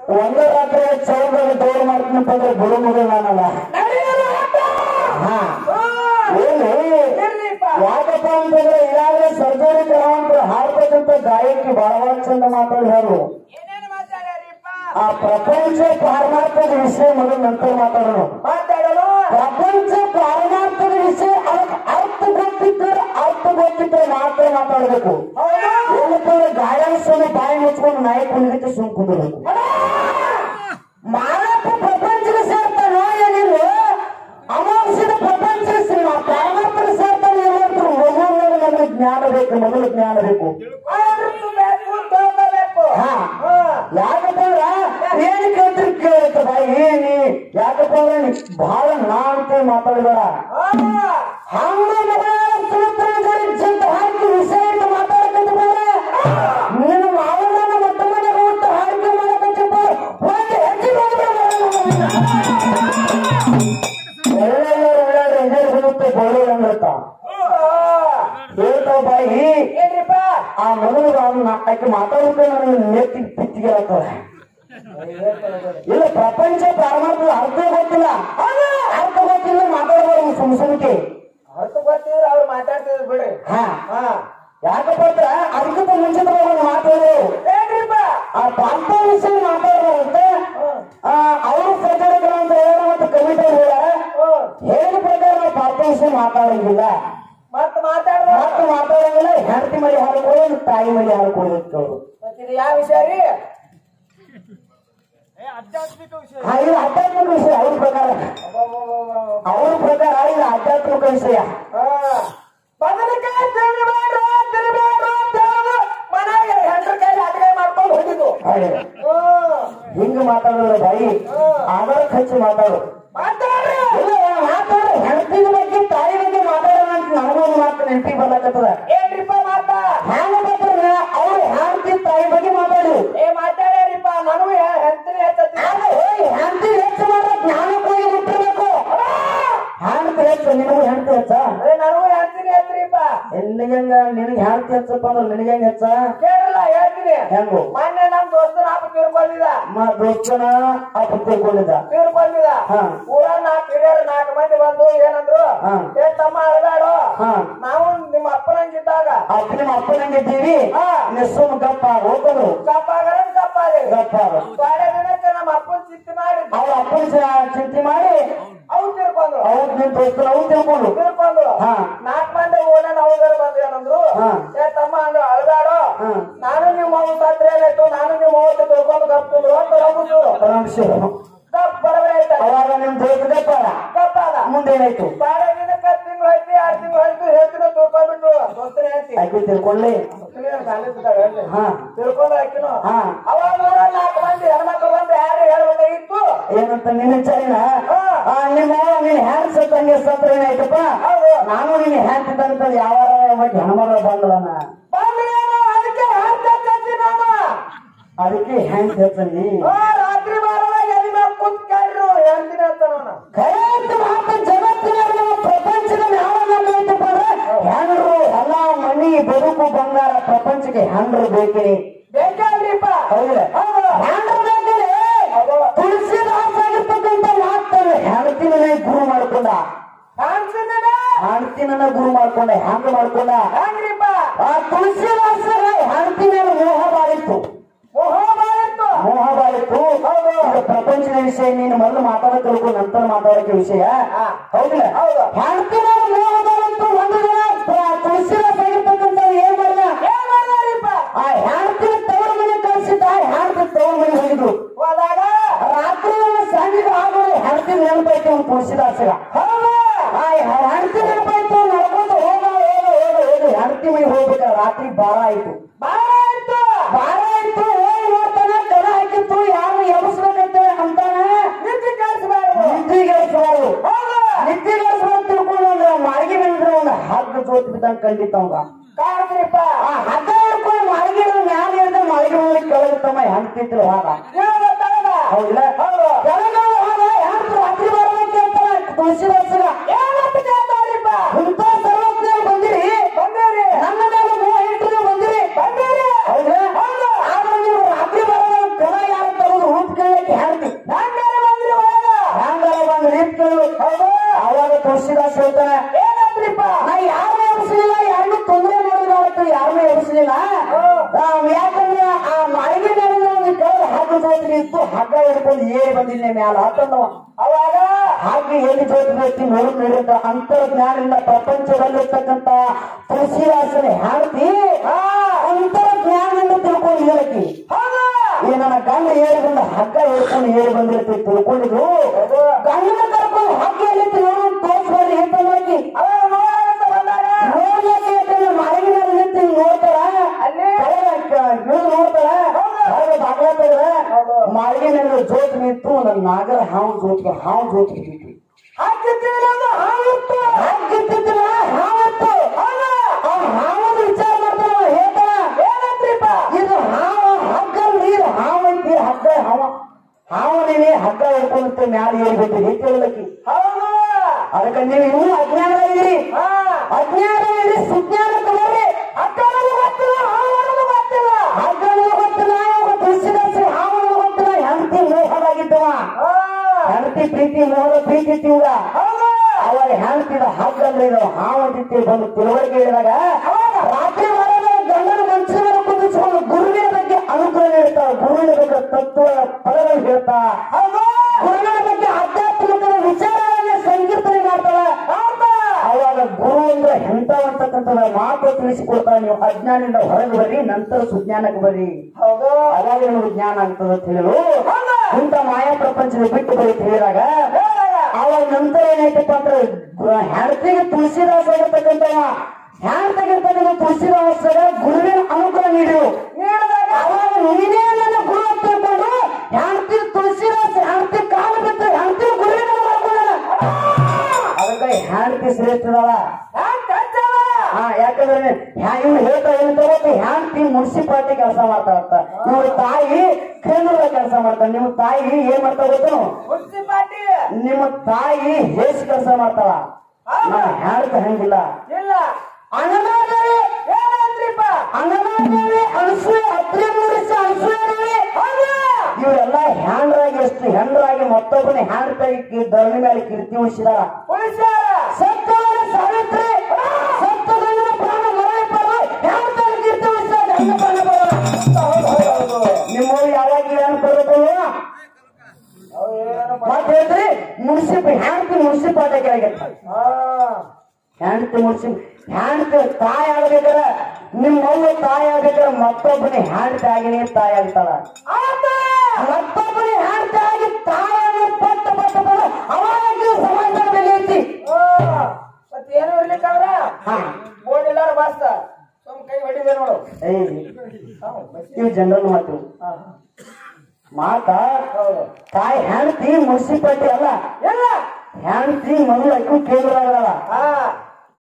ಒಂದೇ ರಾತ್ರಿ ಚೌದಾಗ ದೌಡ್ ಮಾಡ್ತೀನಪ್ಪ ಅಂದ್ರೆ ಬಿಡು ಮಗ ನಾನಲ್ಲ ಹಾ ಏನು ಯಾಕಪ್ಪ ಅಂತಂದ್ರೆ ಈಗಾಗಲೇ ಸರ್ಜರಿ ಕಲಾವಂತರು ಹಾಡ್ಬೇಕಂತ ಗಾಯಕಿ ಬಹಳ ಚಂದ ಮಾತಾಡಿ ಹೇಳು ಏನೇನು ಮಾತಾಡ್ಯಾರಿಪ್ಪ ಆ ಪ್ರಪಂಚ ಪಾರಮಾರ್ಥದ ವಿಷಯ ಮೊದಲು ನಂತರ ಮಾತಾಡೋಣ ಮಾತಾಡಲು ಪ್ರಪಂಚ ಪಾರಮಾರ್ಥದ ವಿಷಯ ಅದಕ್ಕೆ ಅರ್ಥ ಗೊತ್ತಿದ್ದರೆ ಅರ್ಥ ಗೊತ್ತಿದ್ದರೆ ಮಾತ್ರ ಮಾತಾಡಬೇಕು ಹೌದು ಏನಪ್ಪ ಅಂದ್ರೆ ಗಾಯನ ಸಮಯ ಬಾಯಿ ಮುಚ್ಕೊಂಡು ನಾಯಿ ಕುಣಿದಕ್ಕೆ ಸುಮ್ ಕುಂದಿರ್ಬೇಕು ಮಾನವ ಪ್ರಪಂಚಕ್ಕೆ ಸೇರ್ತಾನೋ ಏನಿಲ್ಲ ಅಮಾಂಸದ ಪ್ರಪಂಚಕ್ಕೆ ಸೇರ ಪಾರಮಾರ್ಥಕ್ಕೆ ಸೇರ್ತಾನೆ ಏನ್ ಮಾಡ್ತಾರೆ ಮೊದಲು ನಮಗೆ ಜ್ಞಾನ ಬೇಕು ಮೊದಲು ಜ್ಞಾನ ಬೇಕು ಅರಿತಬೇಕು ತಿಳ್ಕೋಬೇಕು ಹಾ ಹಾ. ಯಾಕಪ್ಪ ಅಂದ್ರ ಏನ್ ಕೇಳ್ತಿರ್ ಕೇಳುತ್ತ ಬಾಯಿ ಏನಿ ಯಾಕಪ್ಪ ಅಂದ್ರೆ ನೀ ಬಹಳ ನಾ ಅಂತ ಮಾತಾಡಬೇಡ ಹಾ. ಹಂಗ ಮಗಳ ಸುಲಭದಲ್ಲಿ ಜಂತ ಹಾಕಿ ವಿಷಯ ಇಟ್ಟು ಮಾತಾಡಕತ್ತ ಬೇಡ ನೀನು ಮಾವನ ಮೊಟ್ಟ ಮನೆ ಊಟ ಹಾಡಿಕೆ ಮಾಡಕತ್ತಪ್ಪ ಒಂದು ಹೆಜ್ಜೆ ಒಳ್ಳೆಯ ಒಳ್ಳೆ ಎಂಜಾಯ್ ಬರುತ್ತೆ ಬರೋದು ಅಂದ್ರತ್ತ ಹೇಳ್ತಾವ ಬಾಯಿ ಏನ್ರಿಪ್ಪ ಆ ಮಗಳು ಅವ್ನ ಆಕೆ ಮಾತಾಡೋಕೆ ನನಗೆ ನೆತ್ತಿ ಪಿಚ್ಚಿಗೆ ಆಗ್ತದೆ ಇಲ್ಲ ಪ್ರಪಂಚ ಪಾರಮಾರ್ಥದ ಅರ್ಥ ಗೊತ್ತಿಲ್ಲ ಅರ್ಥ ಗೊತ್ತಿಲ್ಲ ಮಾತಾಡಬಾರ್ದು ಸುಮ್ ಸುಮ್ಕೆ ಹೊತ್ತು ಗೊತ್ತಿದ್ರೆ ಅವ್ರು ಮಾತಾಡ್ತಿದ್ರು ಬಿಡಿ ಹಾ ಹಾ ಯಾಕಪ್ಪ ಅಂದ್ರೆ ಅದಕ್ಕಿಂತ ಮುಂಚಿತವಾಗಿ ಒಂದು ಮಾತಾಡೋದು ಏನ್ರಿಪ್ಪ ಆ ಪಾಂತ ವಿಷಯ ಮಾತಾಡೋದಂತೆ ಅವರು ಸರ್ಕಾರಗಳು ಅಂತ ಹೇಳೋಣ ಮತ್ತು ಕಮಿಟಿ ಹೇಳ್ಯಾರ ಹ್ಮ್. ಹೇಳಿದ ಪ್ರಕಾರ ನಾವು ಪಾಂತ ವಿಷಯ ಮಾತಾಡಂಗಿಲ್ಲ ಮತ್ ಮಾತಾಡ್ದ ಮತ್ತೆ ಮಾತಾಡಂಗಿಲ್ಲ ಹೆಂಡತಿ ಮನೆ ಹಾಡ್ಕೊಳ್ಳೋದು ತಾಯಿ ಮನೆ ಹಾಡ್ಕೊಳ್ಳೋದು ಇದು ಯಾವ ವಿಷಯ ರೀ ಹಾ, ಇದು ಆಧ್ಯಾತ್ಮಿಕ ವಿಷಯ ಅವ್ರ ಪ್ರಕಾರ ಅವ್ರ ಪ್ರಕಾರ ಇದು ಆಧ್ಯಾತ್ಮಿಕ ವಿಷಯ ಬದನೆಕಾಯಿ ತಿನ್ಬೇಡ್ರು ತಿನ್ಬೇಡ್ರು ಅಂತ ಹೇಳೋದು ಮನೆಗೆ ಹೆಂಡ್ರ ಕೈಲಿ ಅಡಿಗೆ ಮಾಡ್ಕೊಂಡು ಹೋಗಿದ್ದು ಹಾಗೆ. ಹ್ಮ್. ಹಿಂಗ ಮಾತಾಡೋದು ಬಾಯಿ ಆಧಾರ ಹಚ್ಚಿ ಮಾತಾಡು ಮಾತಾಡ್ರಿ ಇಲ್ಲ ಮಾತಾಡು ಹೆಂಡತಿನ ಬಗ್ಗೆ ತಾಯಿ ಬಗ್ಗೆ ಮಾತಾಡೋಣ ಅಂತ ನನಗೊಂದು ಮಾತು ನೆನಪಿಗೆ ಬರ್ಲಾಕತ್ತದ ಏನ್ರಿಪ್ಪ ಮಾತಾ ಹ್ಯಾಂಗ ಮಾತಾಡ್ರ ಅವ್ರು ಹೆಂಡತಿ ತಾಯಿ ಬಗ್ಗೆ ಮಾತಾಡು ಏ ಮಾತಾಡ್ಯಾರಿಪ್ಪ ನನಗೂ ಹೆಂಡ್ತಿನಿ ಹೆಚ್ಚತ್ತಿ ಆದ್ರೆ ಹೆಂಡತಿ ಹೆಚ್ಚು ಮಾಡೋ ಜ್ಞಾನಕ್ಕೆ ಹೋಗಿ ಮುಟ್ಟಿರ್ಬೇಕು ಹೆಂಡತಿ ಹೆಚ್ಚು ನಿನಗೂ ಹೆಂಡತಿ ಹೆಚ್ಚ ಅದೇ ನನಗೂ ಹೆಂಡ್ತಿನಿ ಹೆಚ್ಚ್ರಿಪ್ಪ ಎಲ್ಲಿಗಂಗ ನಿನಗೆ ಹೆಂಡತಿ ಹೆಚ್ಚಪ್ಪ ಅಂದ್ರೆ ನಿನಗೆ ಹೆಂಗ ಹೆಚ್ಚ ಕೇಳಲ್ಲ ಹೇಳ್ತೀನಿ ಹೆಂಗು ಮೊನ್ನೆ ನಮ್ ದೋಸ್ತನ ಅಪ್ಪ ತೀರ್ಕೊಂಡಿದ ಮಾ ದೋಸ್ತನ ಅಪ್ಪ ತಿಳ್ಕೊಂಡಿದ್ದ ತೀರ್ಕೊಂಡಿದ ಹಾ. ಊರ ನಾಲ್ಕು ಹಿರಿಯರು ನಾಲ್ಕು ಮಂದಿ ಬಂದು ಏನಂದ್ರು ಹಾ. ಏ ತಮ್ಮ ಅಳಬೇಡು ಹಾ. ನಾವು ನಿಮ್ಮ ಅಪ್ಪನಂಗಿದ್ದಾಗ ಅಪ್ಪ ನಿಮ್ಮ ಅಪ್ಪನಂಗಿದ್ದೀವಿ ಹಾ. ನಿಸ್ಸುಮ್ ಗಪ್ಪ ಹೋಗೋದು ಕಪ್ಪಾಗರ ಕಪ್ಪಾದೆ ಗಪ್ಪ ಬಾಳೆ ದಿನಕ್ಕೆ ನಮ್ಮ ಅಪ್ಪನ ಚಿತ್ತಿ ಮಾಡಿ ಅವ್ರ ಅಪ್ಪನ ಸ- ಚಿಂತೆ ಮಾಡಿ ಅವ್ರು ತೀರ್ಕೊಂಡ್ರು ಅವ್ರ ನಿಮ್ ದೋಸ್ತನ ಅವ್ರು ತಿಳ್ಕೊಂಡು ತೀರ್ಕೊಂಡ್ರು ಹಾ. ನಾಲ್ಕು ಮಂದಿ ಓಣನ ಅವ್ರು ಬಂದು ಏನಂದ್ರು ಹಾ. ಏ ತಮ್ಮ ಅಂದ್ರು ಅಳಬೇಡು ಹಾ. ನಾನು ನಿಮ್ಮ ಅವ್ವ ಸತ್ರ ಏನಾಯ್ತು ನಾನು ನಿಮ್ಮ ಅವ್ವ ತಿಳ್ಕೊಂಡು ಕಪ್ಪಿದ್ರು ಅಂತ ನಂಬಿದ್ರು ಪರಮಶಿವ. ಕಪ್ ಬರವೇ ಆಯ್ತಾ ಅವಾಗ ನಿಮ್ ದೋಸ್ತ ಗಪ್ಪಾದ ಕಪ್ಪಾದ ಮುಂದೇನಾಯ್ತು ಬಾಳೆ ದಿನಕ್ಕೆ ತಿಂಗಳು ಐತಿ ಆರು ತಿಂಗಳು ಐತಿ ಹೇಳ್ತೀನಿ ತಿಳ್ಕೊಂಡ್ಬಿಟ್ರು ದೋಸ್ತನ ಹೇಳ್ತಿ ಆಕೆ ತಿಳ್ಕೊಳ್ಳಿ ಹಾ. ತಿಳ್ಕೊಂಡು ಹಾಕಿನು ಹಾ. ಅವಾಗ ಊರ ನಾಲ್ಕು ಮಂದಿ ಹೆಣ್ಮಕ್ಳು ಬಂದು ಯಾರು ಹೇಳ್ಬೇಕಾಗಿತ್ತು ಏನಂತ ನಿನ್ನ ವಿಚಾರಿನ ಹಾ. ಆ, ನಿಮ್ಮ ನೀನ್ ಹ್ಯಾಂಡ್ ಸತ್ತಂಗೆ ಸತ್ರ ಏನಾಯ್ತಪ್ಪ ಹೌದು. ನಾನು ನಿನ್ನ ಹ್ಯಾಂಡ್ ಸತ್ತಂತ ಯಾವ ಹೆಣ್ಮಗಳು ಬಂದವನ ಬಂದ್ರೇನು ಅದಕ್ಕೆ ಹಾಕ್ತಕ್ಕಂತಿ ನಾನು ಅದಕ್ಕೆ ಹ್ಯಾಂಡ್ ಸತ್ತಂಗಿ ಆ, ರಾತ್ರಿ ಬಾರದಾಗ ಎಲ್ಲಿ ಮ್ಯಾಲ್ ಕುಂತ್ ಕೇಳ್ರು ಹೇಳ್ತೀನಿ ಅಂತ ನಾನು ಕರೆಂಟ್ ಮಾತ್ರ ಜಗತ್ತಿನ ಪ್ರಪಂಚದಲ್ಲಿ ಯಾವ ಐತಪ್ಪ ಅಂದ್ರೆ ಹೆಣ್ರು ಎಲ್ಲ ಮನಿ ಬದುಕು ಬಂಗಾರ ಪ್ರಪಂಚಕ್ಕೆ ಹೆಣ್ರು ಬೇಕಿರಿ ಬೇಕಾದ್ರಿಪ್ಪ ಹೌದಿಲ್ಲ ಹೌದು. ಹೆಣ್ರು ಬೇಕಿರಿ ಹೌದು. ತುಳಸಿದಾಸ್ ಆಗಿರ್ತಕ್ಕಂಥ ಮಾತನ್ನು ಹೆಣ್ತಿನ ಗುರು ಮಾಡ್ಕೊಂಡ ಕಾಣ್ಸಿದ್ದೇನೆ ಹೆಣ್ತಿನ ಗುರು ಮಾಡ್ಕೊಂಡ ಹೆಂಗ್ ಮಾಡ್ಕೊಂಡ ಹೆಂಗ್ರಿಪ್ಪ ಆ ತುಳಸಿದಾಸರ ಹೆಣ್ತಿನ ಮೋಹ ಬಾಳಿತ್ತು ಮೋಹ ಬಾಳಿತ್ತು ಮೋಹ ಬಾಳಿತ್ತು ಹೌದು. ಇದು ಪ್ರಪಂಚದ ವಿಷಯ ನೀನು ಮೊದಲು ಮಾತಾಡಕ್ ತಿಳ್ಕೊ ನಂತರ ಮಾತಾಡಕ್ಕೆ ವಿಷಯ ಹಾ. ಹೌದಿಲ್ಲ ಹೌದು. ಹೆಣ್ತಿನ ಮೋಹ ಬಾಳಿತ್ತು ಒಂದು ದಿನ ಪ್ರ- ತುಳಸಿದಾಸ್ ಆಗಿರ್ತಕ್ಕಂಥ ಏನ್ ಮಾಡಿದ ಏನ್ ಮಾಡ್ಯಾರಿಪ್ಪ ಆ ಹೆಣ್ತಿನ ತವರ ಮನೆ ಕಳ್ಸಿದ್ದ ಹೆಣ್ತಿ ತವರ ಮನೆ ಹೋಗಿದ್ರು ಹೋದಾಗ ರಾತ್ರಿ ಸಂಜೆ ಆಗೋದು ಹೆಣ್ತಿ ನೆನಪೈತಿ ಅವ್ನು ತುಳಸಿದಾಸಗ ಹೌದು ಆ ಹೆಣ್ತಿ ನೆನಪಾಯ್ತು ನಡ್ಕೊಂಡು ಹೋಗ ಹೋಗ ಹೋಗ ಹೋಗ ಹೆಣ್ತಿ ಮನೆ ಹೋಗ್ಬೇಕ ರಾತ್ರಿ ಬಾರ ಆಯ್ತು ಬಾಳ ಆಯ್ತು ಬಾರ ಆಯ್ತು ಹೋಗಿ ನೋಡ್ತಾನ ಕದ ಹಾಕಿತ್ತು ಯಾರು ಎಬ್ಸ್ಬೇಕಂತ ಅಂತಾನ ನಿದ್ದೆ ಕೇಳಿಸ್ಬಾರ್ದು ನಿದ್ದಿಗೆಳಿಸಬಾರ್ದು ಹೌದು ನಿದ್ದಿಗೆಳಿಸಬಾರ್ದು ತಿಳ್ಕೊಂಡು ಒಂದು ಮಾರ್ಗಿ ನಿಂದ್ರೆ ಒಂದು ಹಗ್ಗ ಜೋತ್ ಬಿದ್ದಂಗ ಕಂಡಿತ್ತ ಅವಂಗ ಕಾಣ್ತೀರಿಪ್ಪ ಆ ಹಗ್ಗ ಹಿಡ್ಕೊಂಡು ಮಾರ್ಗಿ ಮ್ಯಾಲ ಇರ್ದ ಮಾರ್ಗಿ ನೋಡಿ ಕೆಳಗಿತ್ತಮ್ಮ ಹೆಣ್ತಿದ್ರು ಹೋಗ ಇವಾಗ ತಳಗ ಹೌದಿಲ್ಲ ಹೌದು ಕೆಳಗೆ ಹೋಗ ಹೆಣ್ತು ರಾತ್ರಿ ಬರ್ಬೇಕು ಅಂತಾರ ತುಳಸಿದಾಸಗ ಏನಂತ ಕೇಳ್ತಾರಿಪ್ಪ ಇಂಥ ಸರ್ವಜ್ಞ ಬಂದಿರಿ ಬಂದೇರಿ ನನ್ನ ಮೇಲೆ ಮೋಹ ಇಟ್ಟು ಬಂದಿರಿ ಬಂದೇರಿ ಹೌದಾ ಹೌದು ಆದ್ರೆ ನೀವು ರಾತ್ರಿ ಬರೋದು ಕದ ಯಾರು ತರೋದು ಹುಟ್ಕ ಜೋತ್ರಿ ಇತ್ತು ಹಗ್ಗ ಹಿಡ್ಕೊಂಡು ಏರಿ ಬಂದಿದ್ದೆ ಮ್ಯಾಲ ಆತಂದವ ಅವಾಗ ಹಾಗೆ ಎಲ್ಲಿ ಜೋತ್ರಿ ಐತಿ ನೋಡು ನೋಡಿದ ಅಂತರ್ಜ್ಞಾನದಿಂದ ಪ್ರಪಂಚದಲ್ಲಿರ್ತಕ್ಕಂತ ತುಳಸಿದಾಸನ ಹಾಡ್ತಿ ಹಾ ಅಂತರ್ಜ್ಞಾನದಿಂದ ತಿಳ್ಕೊಂಡು ಹೇಳಕಿ ಹೌದು ಈ ನನ್ನ ಗಂಡ ಏರಿ ಬಂದ ಹಗ್ಗ ಹಿಡ್ಕೊಂಡು ಏರಿ ಬಂದಿರ್ತಿ ತಿಳ್ಕೊಂಡಿದ್ರು ಗಂಡನ ಕರ್ಕೊಂಡು ಹಗ್ಗ ಎಲ್ಲಿತ್ತು ನೋಡು ತೋರಿಸ್ಬಾರ್ದು ಹೇಳ್ತಾ ನೋಡಕಿ ಅವಾಗ ನೋಡಂತ ಬಂದಾಗ ನೋಡ್ಲಿಕ್ಕೆ ಯಾಕಂದ್ರೆ ಮಾಳಿಗೆ ಮೇಲೆ ನಿಂತು ಹಿಂಗ್ ನೋಡ್ತಾರ ಅಲ್ಲಿ? ಇವ್ರು ನೋಡ್ತಾರ ಹೊರಗೆ ಬಾಗ್ಲ ತೆಗ್ರ ಹೌದು. ಮಾಳಿಗೆ ಮೇಲೆ ಜೋತ್ ನಿಂತು ಒಂದು ನಾಗರ ಹಾವು ಜೋತ್ಗೆ ಹಾವು ಜೋತ್ ಬಿಟ್ಟಿತ್ತು ಹಾಕಿದ್ದೀವಿ ನಮ್ದು ಹಾವಿತ್ತು ಹಾಗಿದ್ದಿದ್ದಿಲ್ಲ ಹಾವತ್ತು ಹೌದು ಆ ಹಾವದ ವಿಚಾರ ಮಾಡ್ತಾನ ಹೇಳ್ತಾನ ಏನಂತ್ರಿಪ್ಪ ಇದು ಹಾವ ಹಗ್ಗ ನೀರು ಹಾವ ಐತಿ ಹಗ್ಗ ಹಾವ ಹಾವನೇ ಹಗ್ಗ ಹಿಡ್ಕೊಂತ ಮ್ಯಾಲ ಏರ್ಬೇಕು ಹೇಳ್ತಿರ್ಲಕ್ಕಿ ಹೌದು ಅದಕ್ಕೆ ನೀವು ಇನ್ನೂ ಅಜ್ಞಾನ ಇದ್ದೀರಿ ಹಾ ಅಜ್ಞಾನ ಇದ್ದೀರಿ ಸುಜ್ಞಾನ ತಗೋರಿ ಅಕ್ಕನಿಗೆ ಗೊತ್ತಿಲ್ಲ ಹಾವನಿಗೆ ಗೊತ್ತಿಲ್ಲ ಹಗ್ಗನಿಗೆ ಗೊತ್ತಿಲ್ಲ ಇವಾಗ ತುಳಸಿದಾಸ ಹಾವನಿಗೆ ಗೊತ್ತಿಲ್ಲ ಹೆಂಡತಿ ಮೋಹದಾಗಿದ್ದವ ಹಾ ಹೆಂಡತಿ ಪ್ರೀತಿ ಮೋಹದ ಪ್ರೀತಿ ಇತ್ತು ಇವಾಗ ಹೌದು ಅವಾಗ ಹೆಂಡತಿದ ಹಗ್ಗ ಅಂದ್ರೆ ಇದು ಹಾವ ದಿತ್ತಿ ಬಂದು ತಿಳುವಳಿಕೆ ಹೇಳಿದಾಗ ರಾತ್ರಿ ಹೊರಗೆ ಗಂಡನ ಮನಸ್ಸಿನ ಮೇಲೆ ಕುದಿಸ್ಕೊಂಡು ಗುರುವಿನ ಬಗ್ಗೆ ಅನುಗ್ರಹ ಹೇಳ್ತಾ ಗುರುವಿನ ಬಗ್ಗೆ ತತ್ವ ಪದಗಳು ಹೇಳ್ತಾ ಹೌದು ಗುರುವಿನ ಬಗ್ಗೆ ಆಧ್ಯಾತ್ಮಿಕದ ವಿಚಾರಗಳನ್ನ ಸಂಕೀರ್ತನೆ ಮಾಡ್ತಾಳ ಹೌದು ಅವಾಗ ಗುರು ಅಂದ್ರೆ ಎಂತ ಅಂತಕ್ಕಂಥದ ಮಾತು ತಿಳಿಸಿಕೊಡ್ತಾನೆ ನೀವು ಅಜ್ಞಾನದಿಂದ ಹೊರಗೆ ಬರ್ರಿ ನಂತರ ಸುಜ್ಞಾನಕ್ಕೆ ಬರ್ರಿ ಹೌದು ಅವಾಗ ನಿಮಗೆ ಜ್ಞಾನ ಆಗ್ತದೆ ಅಂತ ಹೇಳಲು ಹೌದು ಇಂಥ ಮಾಯಾ ಪ್ರಪಂಚದ ಬಿಟ್ಟು ಬರೀ ಹೇಳಿದಾಗ ಹೇಳಯ್ಯ. ಅವಾಗ ನಂತರ ಏನಾಯ್ತಪ್ಪ ಅಂದ್ರೆ ಹೆಂಡತಿಗೆ ತುಳಸಿದಾಸ ಆಗಿರ್ತಕ್ಕಂಥವ ಹೆಂಡತಿಗಿರ್ತಕ್ಕಂಥ ತುಳಸಿದಾಸರ ಗುರುವಿನ ಅನುಗ್ರಹ ನೀಡಿರು ನೀಡಿದಾಗ ಅವಾಗ ನೀನೇ ನನ್ನ ಗುರು ಅಂತ ತಿಳ್ಕೊಂಡು ಹೆಂಡತಿ ತುಳಸಿದಾಸ ಹೆಂಡತಿ ಕಾಲ ಬಿಟ್ಟು ಹೆಂಡತಿ ಗುರುವಿನ ಮಾಡ್ಕೊಳ್ಳೋಣ ಅದಕ್ಕೆ ಹೆಂಡತಿ ಶ್ರೇಷ್ಠದವ ಹ್ಯಾಂಗ್ ಕಚ್ಚವ? ಹಾ ಯಾಕಂದ್ರೆ ಇವ್ರು ಹೇಳ್ತಾ ಏನಂತ ಗೊತ್ತು ಹ್ಯಾಂತಿ ಮುನ್ಸಿಪಾಲಿಟಿ ಕೆಲಸ ಮಾಡ್ತಾರಂತ ಇವ್ರ ತಾಯಿ ಕೇಂದ್ರದ ಕೆಲಸ ಮಾಡ್ತಾರ ನಿಮ್ಮ ತಾಯಿ ಏನ್ ಮಾಡ್ತಾವ ಗೊತ್ತು ಮುನ್ಸಿಪಾಲ್ಟಿ ನಿಮ್ಮ ತಾಯಿ ಹೇಸ್ ಕೆಲಸ ಮಾಡ್ತಾವ ನಾ ಹ್ಯಾಂತ ಹಂಗಿಲ್ಲ ಇಲ್ಲ ಅನ್ನಮಾದೇವಿ ಏನಂತ್ರಿಪ್ಪ ಅನ್ನಮಾದೇವಿ ಅನಸೂಯ ಅತ್ರಿ ಮೂಡಿಸ ಅನಸೂಯದೇವಿ ಹೌದು ಇವರೆಲ್ಲ ಹ್ಯಾಂಡ್ರಾಗಿ ಎಷ್ಟು ಹೆಂಡ್ರಾಗಿ ಮತ್ತೊಬ್ಬನ ಹ್ಯಾಂಡ್ ಕೈ ಧರಣಿ ಮೇಲೆ ಕೀರ್ತಿ ಉಳಿಸಿದಾರ ಪೊಲೀಸರ ಸತ್ಯವಾದ ಸಾವಿತ್ರಿ ಸತ್ಯಗಂಧದ ಪ್ರಾಣ ಮರಳಿಪ್ಪರು ಹ್ಯಾಂಡ್ ಕೈ ಕೀರ್ತಿ ಉಳಿಸಿದ ಗಂಡ ಪ್ರಾಣ ಬರೋಣ ನಿಮ್ಮ ಯಾವಾಗ ಏನು ಬರಬೇಕು ಮತ್ತೆ ಹೇಳ್ರಿ ಮುನ್ಸಿಪ್ ಹ್ಯಾಂಡ್ತಿ ಮುನ್ಸಿಪಾಲ್ಟಿ ಕೆಳಗಿರ್ತಾರೆ ಹೆಂಡತಿ ಮುಡ್ಸಿ ಹೆಂಡತಿ ತಾಯಿ ಆಗ್ಬೇಕಾರೆ ನಿಮ್ಮ ಅವ್ವ ತಾಯಿ ಆಗ್ಬೇಕಾರೆ ಮತ್ತೊಬ್ಬನ ಹೆಂಡತಿ ಆಗಿನೇ ತಾಯಿ ಆಗ್ತಾಳ ಮತ್ತೊಬ್ಬನ ಹೆಂಡತಿ ಆಗಿ ತಾಯಿ ಆಗಿ ಪಟ್ಟ ಪಟ್ಟ ಪಟ್ಟ ಅವಾಗ ಸಮಾಜದ ಬೆಲೆ ಐತಿ ಮತ್ತೆ ಏನು ಇರ್ಲಿಕ್ಕಂದ್ರ ಹಾ ಬೋರ್ಡ್ ಎಲ್ಲಾರು ಬಾಸ್ತ ಸುಮ್ ಕೈ ಹೊಡಿದೆ ನೋಡು ಏಯ್ ಇವು ಜನರಲ್ ಮಾತು ಮಾತ ಹೌದು ತಾಯಿ ಹೆಂಡತಿ ಮುನ್ಸಿಪಾಲ್ಟಿ ಅಲ್ಲ ಎಲ್ಲ ಹೆಂಡತಿ ಮದುವೆ ಅಕ್ಕೂ ಕೇಂದ್ರ ಆಗಲ್ಲ ಹಾ